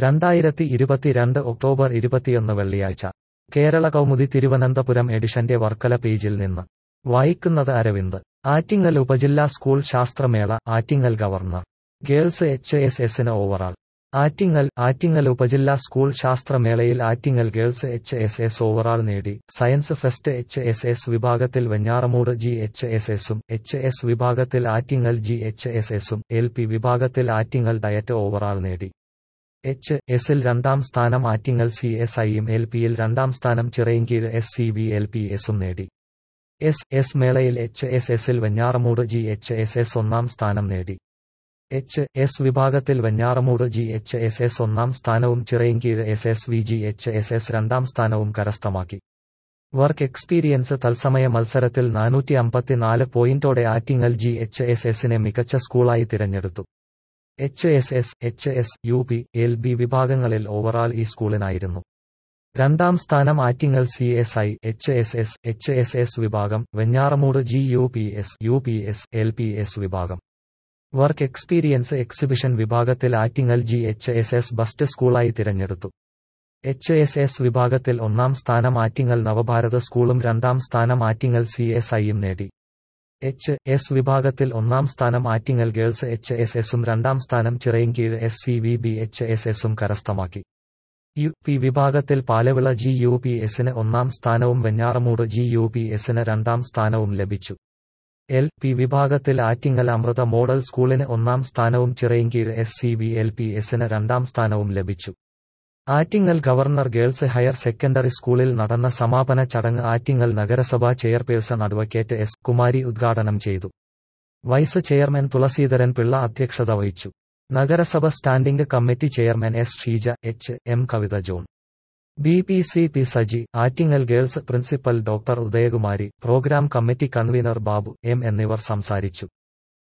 രണ്ടായിരത്തി ഇരുപത്തിരണ്ട് ഒക്ടോബർ ഇരുപത്തിയൊന്ന് വെള്ളിയാഴ്ച കേരള കൗമുദി തിരുവനന്തപുരം എഡിഷന്റെ വർക്കല പേജിൽ നിന്ന് വായിക്കുന്നത് അരവിന്ദ് ആറ്റിങ്ങൽ ഉപജില്ലാ സ്കൂൾ ശാസ്ത്രമേള Attingal governor girls H S എസിന് ഓവറാൾ ആറ്റിങ്ങൽ ആറ്റിങ്ങൽ ഉപജില്ലാ സ്കൂൾ ശാസ്ത്രമേളയിൽ Attingal girls H S S overall നേടി science fest H S S വിഭാഗത്തിൽ വെഞ്ഞാറമൂട് ജി എച്ച് എസ് എസും എച്ച് എസ് വിഭാഗത്തിൽ ആറ്റിങ്ങൽ ജി എച്ച് എസ് എസും എൽ പി വിഭാഗത്തിൽ ആറ്റിങ്ങൽ ഡയറ്റ് ഓവറാൾ നേടി എച്ച് എസിൽ രണ്ടാം സ്ഥാനം ആറ്റിങ്ങൽ സി എസ് ഐയും എൽ പിയിൽ രണ്ടാം സ്ഥാനം Chirayinkeezhu S C V L P എസും നേടി എസ് എസ് മേളയിൽ എച്ച് എസ് എസിൽ Venjaramoodu G H S S ഒന്നാം സ്ഥാനം നേടി എച്ച് എസ് വിഭാഗത്തിൽ Venjaramoodu G H S S ഒന്നാം സ്ഥാനവും Chirayinkeezhu S S V G H S S രണ്ടാം സ്ഥാനവും കരസ്ഥമാക്കി വർക്ക് എക്സ്പീരിയൻസ് തത്സമയ മത്സരത്തിൽ നാനൂറ്റി അമ്പത്തിനാല് പോയിന്റോടെ ആറ്റിങ്ങൽ ജി എച്ച് എസ് എസിനെ മികച്ച സ്കൂളായി തിരഞ്ഞെടുത്തു H S S H S U P L B വിഭാഗങ്ങളിൽ ഓവറാൾ ഈ സ്കൂളിനായിരുന്നു രണ്ടാം സ്ഥാനം Attingal C S I H S S H S S വിഭാഗം Venjaramoodu G U P S U P S L P S വിഭാഗം വർക്ക് എക്സ്പീരിയൻസ് എക്സിബിഷൻ വിഭാഗത്തിൽ Attingal G H S S best സ്കൂളായി തിരഞ്ഞെടുത്തു എച്ച് എസ് എസ് വിഭാഗത്തിൽ ഒന്നാം സ്ഥാനം ആറ്റിങ്ങൽ നവഭാരത സ്കൂളും രണ്ടാം സ്ഥാനം ആറ്റിങ്ങൽ സി എസ് ഐയും നേടി എച്ച് എസ് വിഭാഗത്തിൽ ഒന്നാം സ്ഥാനം ആറ്റിങ്ങൽ ഗേൾസ് എച്ച് എസ് എസും രണ്ടാം സ്ഥാനം Chirayinkeezhu S C V B H S എസും കരസ്ഥമാക്കി യു പി വിഭാഗത്തിൽ പാലവിള ജി യു പി എസിന് ഒന്നാം സ്ഥാനവും വെഞ്ഞാറമൂട് ജി യു പി എസിന് രണ്ടാം സ്ഥാനവും ലഭിച്ചു എൽ പി വിഭാഗത്തിൽ ആറ്റിങ്ങൽ അമൃത മോഡൽ സ്കൂളിന് ഒന്നാം സ്ഥാനവും Chirayinkeezhu S C V L P എസിന് രണ്ടാം സ്ഥാനവും ലഭിച്ചു Attingal governor girls higher secondary സ്കൂളിൽ നടന്ന സമാപന ചടങ്ങ് ആറ്റിങ്ങൽ നഗരസഭാ ചെയർപേഴ്സൺ അഡ്വക്കേറ്റ് എസ് കുമാരി ഉദ്ഘാടനം ചെയ്തു വൈസ് ചെയർമാൻ തുളസീധരൻ പിള്ള അധ്യക്ഷത വഹിച്ചു നഗരസഭ standing committee chairman S Sheeja H M Kavitha John B P C P Saji Attingal girls principal doctor Udayakumari program committee convener Babu M എന്നിവർ സംസാരിച്ചു